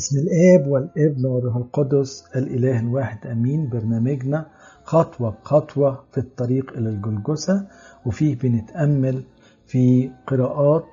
بسم الآب والابن والروح القدس الإله الواحد أمين برنامجنا خطوة بخطوة في الطريق إلى الجلجسة وفيه بنتأمل في قراءات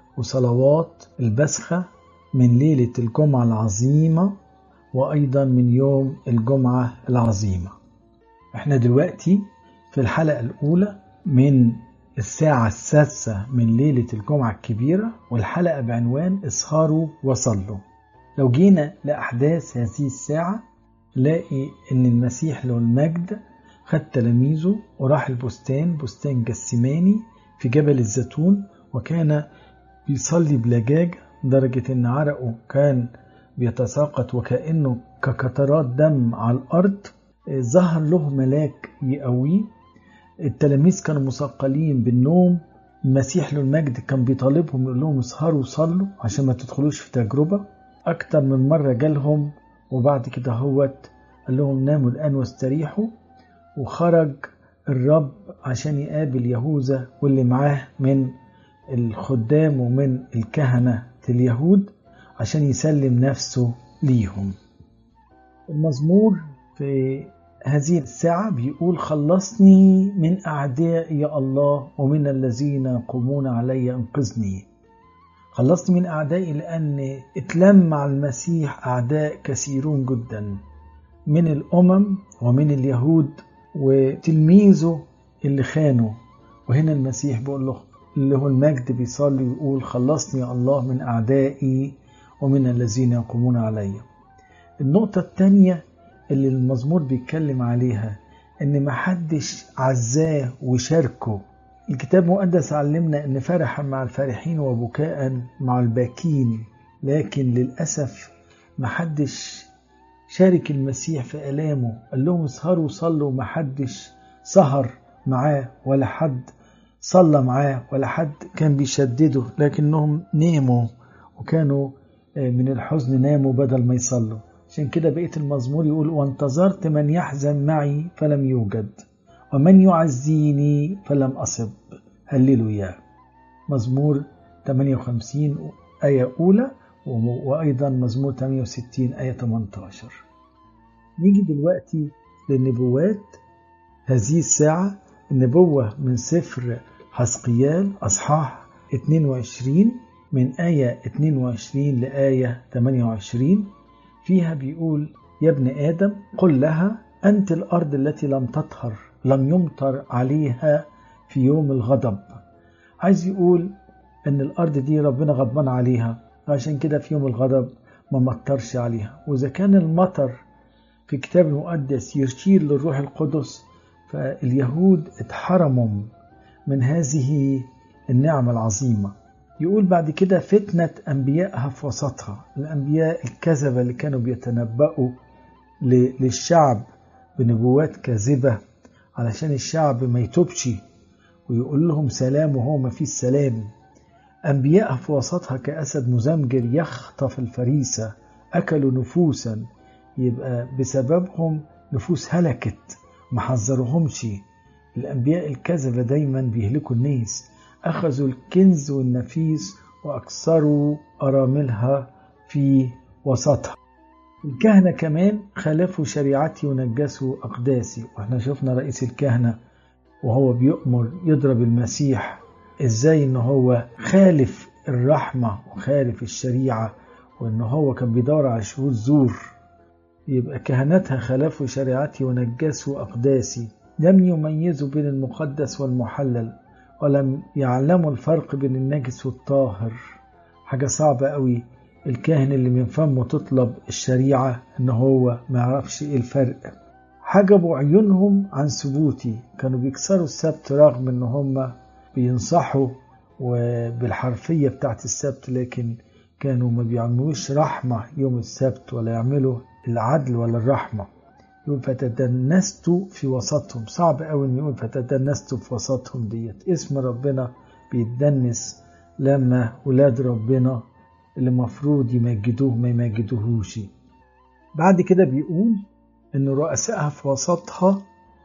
وصلوات البسخة من ليلة الجمعة العظيمة وأيضا من يوم الجمعة العظيمة احنا دلوقتي في الحلقة الأولى من الساعة السادسة من ليلة الجمعة الكبيرة والحلقة بعنوان اسهروا وصلوا لو جينا لأحداث هذه الساعة نلاقي إن المسيح له المجد خد تلاميذه وراح البستان بستان جسماني في جبل الزيتون وكان بيصلي بلجاج درجة إن عرقه كان بيتساقط وكأنه كقطرات دم على الأرض ظهر له ملاك يقويه التلاميذ كانوا مثقلين بالنوم المسيح له المجد كان بيطالبهم يقول لهم اسهروا وصلوا عشان ما تدخلوش في تجربة أكتر من مرة جالهم وبعد كده هوت قال لهم ناموا الآن واستريحوا وخرج الرب عشان يقابل يهوذا واللي معاه من الخدام ومن الكهنة اليهود عشان يسلم نفسه ليهم المزمور في هذه الساعة بيقول خلصني من أعدائي يا الله ومن الذين يقومون علي انقذني خلصني من أعدائي لأن اتلم مع المسيح أعداء كثيرون جدا من الأمم ومن اليهود وتلميذه اللي خانه وهنا المسيح بيقول له اللي هو المجد بيصلي ويقول خلصني يا الله من أعدائي ومن الذين يقومون علي النقطة الثانية اللي المزمور بيتكلم عليها ان محدش عزاه وشاركه الكتاب المقدس علمنا ان فرحا مع الفرحين وبكاء مع الباكين لكن للأسف محدش شارك المسيح في ألامه قال لهم اسهروا وصلوا محدش سهر معاه ولا حد صلى معاه ولا حد كان بيشدده لكنهم ناموا وكانوا من الحزن ناموا بدل ما يصلوا عشان كده بقيت المزمور يقول وانتظرت من يحزن معي فلم يوجد ومن يعزيني فلم أصب هللويا مزمور 58 آية أولى وأيضا مزمور 68 آية 18 نيجي دلوقتي للنبوات هذه الساعة النبوة من سفر حسقيال أصحاح 22 من آية 22 لآية 28 فيها بيقول يا ابن آدم قل لها أنت الأرض التي لم تطهر لم يمطر عليها في يوم الغضب عايز يقول أن الأرض دي ربنا غضبان عليها عشان كده في يوم الغضب ما مطرش عليها وإذا كان المطر في الكتاب المقدس يشير للروح القدس فاليهود اتحرموا من هذه النعمة العظيمة يقول بعد كده فتنة أنبيائها في وسطها الأنبياء الكذبة اللي كانوا بيتنبأوا للشعب بنبوات كاذبة علشان الشعب ما يتوبش ويقول لهم سلام وهو ما فيش سلام أنبيائها في وسطها كأسد مزمجر يخطف الفريسة أكلوا نفوسا يبقى بسببهم نفوس هلكت ما حذرهمش الأنبياء الكذبة دايما بيهلكوا الناس أخذوا الكنز والنفيس وأكثروا أراملها في وسطها الكهنة كمان خالفوا شريعتي ونجسوا أقداسي واحنا شفنا رئيس الكهنة وهو بيؤمر يضرب المسيح ازاي ان هو خالف الرحمة وخالف الشريعة وان هو كان بيدور على شهود زور يبقى كهنتها خالفوا شريعتي ونجسوا أقداسي لم يميزوا بين المقدس والمحلل ولم يعلموا الفرق بين النجس والطاهر حاجة صعبة قوي الكاهن اللي من فمه تطلب الشريعة ان هو ما يعرفش ايه الفرق حجبوا عيونهم عن ثبوتي كانوا بيكسروا السبت رغم ان هم بينصحوا وبالحرفية بتاعت السبت لكن كانوا ما بيعملوش رحمة يوم السبت ولا يعملوا العدل ولا الرحمة يقول فتدنست في وسطهم صعب قوي ان يقول فتدنست في وسطهم ديت اسم ربنا بيتدنس لما ولاد ربنا اللي مفروض يمجدوه ما يمجدوهوش بعد كده بيقول ان رؤسائها في وسطها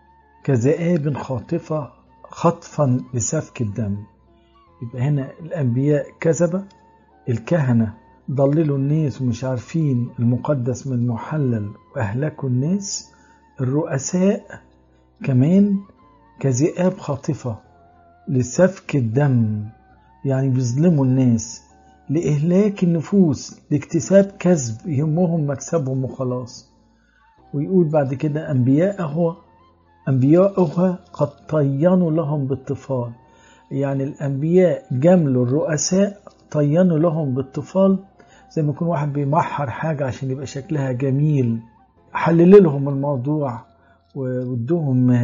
كذئاب خاطفة خطفا لسفك الدم يبقى هنا الأنبياء كذبة الكهنة ضللوا الناس ومش عارفين المقدس من المحلل وأهلكوا الناس الرؤساء كمان كذئاب خاطفة لسفك الدم يعني بيظلموا الناس لإهلاك النفوس لاكتساب كسب يهمهم مكسبهم وخلاص ويقول بعد كده أنبياءه أنبياؤها قد طينوا لهم بالطفال يعني الأنبياء جملوا الرؤساء طينوا لهم بالطفال زي ما يكون واحد بيمحر حاجة عشان يبقى شكلها جميل حلل لهم الموضوع وادوهم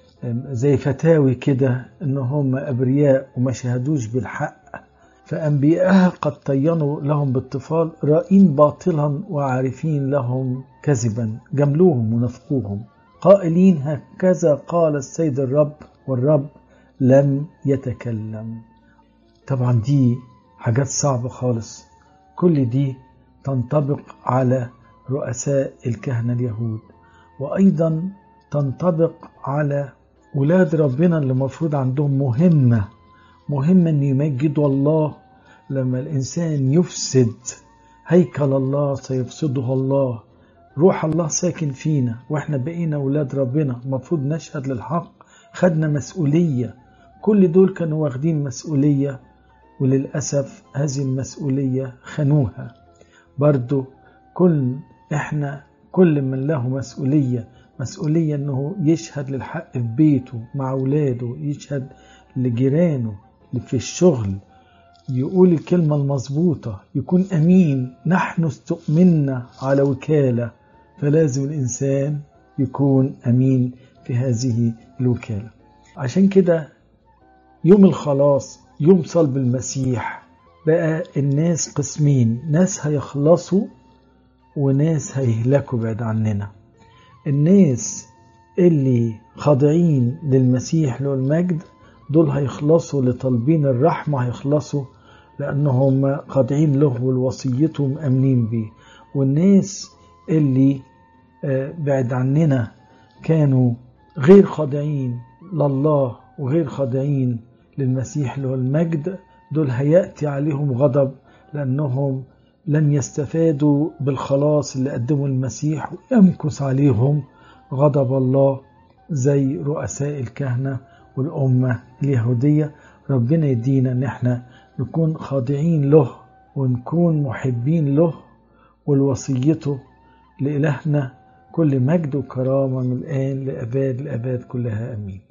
زي فتاوي كده ان هم ابرياء وما شهدوش بالحق فانبياءها قد طينوا لهم بالطفال رائين باطلا وعارفين لهم كذبا جملوهم ونفقوهم قائلين هكذا قال السيد الرب والرب لم يتكلم طبعا دي حاجات صعبة خالص كل دي تنطبق على رؤساء الكهنة اليهود وأيضا تنطبق على ولاد ربنا اللي المفروض عندهم مهمة مهمة أن يمجدوا الله لما الإنسان يفسد هيكل الله سيفسده الله روح الله ساكن فينا وإحنا بقينا ولاد ربنا المفروض نشهد للحق خدنا مسؤولية كل دول كانوا واخدين مسؤولية وللأسف هذه المسؤولية خانوها برضو كل إحنا كل من له مسؤولية مسؤولية أنه يشهد للحق في بيته مع أولاده يشهد لجيرانه في الشغل يقول الكلمة المظبوطة يكون أمين نحن استؤمنا على وكالة فلازم الإنسان يكون أمين في هذه الوكالة عشان كده يوم الخلاص يوم صلب المسيح بقى الناس قسمين ناس هيخلصوا وناس هيهلكوا بعد عننا الناس اللي خاضعين للمسيح له المجد دول هيخلصوا لطالبين الرحمة هيخلصوا لأنهم خاضعين له ولوصيته مأمنين بيه والناس اللي بعد عننا كانوا غير خاضعين لله وغير خاضعين للمسيح له المجد دول هيأتي عليهم غضب لأنهم لم يستفادوا بالخلاص اللي قدمه المسيح ويمكث عليهم غضب الله زي رؤساء الكهنة والأمة اليهودية ربنا يدينا ان احنا نكون خاضعين له ونكون محبين له ولوصيته لإلهنا كل مجد وكرامة من الآن لأباد الأباد كلها أمين